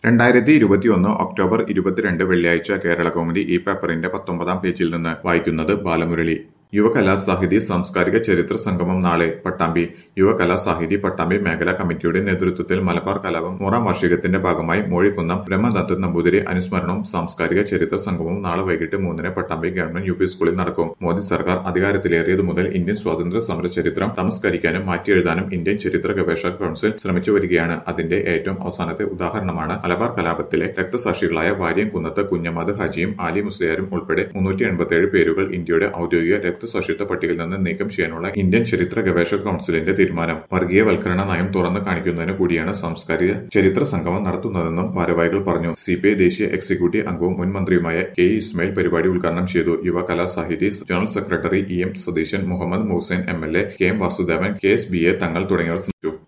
രണ്ടായിരത്തി ഇരുപത്തിയൊന്ന് ഒക്ടോബർ ഇരുപത്തിരണ്ട് വെള്ളിയാഴ്ച കേരള കൗമുദി ഈ പേപ്പറിന്റെ പത്തൊമ്പതാം പേജിൽ നിന്ന് വായിക്കുന്നത് ബാലമുരളി യുവകലാ സാഹിതി സാംസ്കാരിക ചരിത്ര സംഗമം നാളെ പട്ടാമ്പി യുവകലാ സാഹിതി പട്ടാമ്പി മേഖലാ കമ്മിറ്റിയുടെ നേതൃത്വത്തിൽ മലബാർ കലാപം നൂറാം വാർഷികത്തിന്റെ ഭാഗമായി മോഴിക്കുന്നം ബ്രഹ്മദത്തൻ നമ്പൂതിരി അനുസ്മരണവും സാംസ്കാരിക ചരിത്ര സംഗമവും നാളെ വൈകിട്ട് മൂന്നിന് പട്ടാമ്പി ഗവൺമെന്റ് യു പി സ്കൂളിൽ നടക്കും മോദി സർക്കാർ അധികാരത്തിലേറിയതു മുതൽ ഇന്ത്യൻ സ്വാതന്ത്ര്യ സമര ചരിത്രം സംസ്കരിക്കാനും മാറ്റിയെഴുതാനും ഇന്ത്യൻ ചരിത്ര ഗവേഷക കൌൺസിൽ ശ്രമിച്ചു വരികയാണ് അതിന്റെ ഏറ്റവും അവസാനത്തെ ഉദാഹരണമാണ് മലബാർ കലാപത്തിലെ രക്തസാക്ഷികളായ വാര്യം കുന്നത്ത് കുഞ്ഞമ്മദ് ഹാജിയും ആലി മുസ്ലിയാരും ഉൾപ്പെടെ മുന്നൂറ്റി എൺപത്തിയേഴ് പേരുകൾ ഇന്ത്യയുടെ ഔദ്യോഗിക രക്തസാക്ഷിത്വ പട്ടികയിൽ നിന്ന് നീക്കം ചെയ്യാനുള്ള ഇന്ത്യൻ ചരിത്ര ഗവേഷക കൌൺസിലിന്റെ തീരുമാനം വർഗീയവൽക്കരണ നയം തുറന്നു കാണിക്കുന്നതിന് കൂടിയാണ് സാംസ്കാരിക ചരിത്ര സംഗമം നടത്തുന്നതെന്നും ഭാരവാഹികൾ പറഞ്ഞു സി പി ഐ ദേശീയ എക്സിക്യൂട്ടീവ് അംഗവും മുൻ മന്ത്രിയുമായ കെ ഇ ഇസ്മായിൽ പരിപാടി ഉദ്ഘാടനം ചെയ്തു Yuva Kala Sahithi general secretary E M Satheesan Muhammad Muhasin M L A K M Vasudevan K S B A Thangal തുടങ്ങിയവർ ശ്രമിച്ചു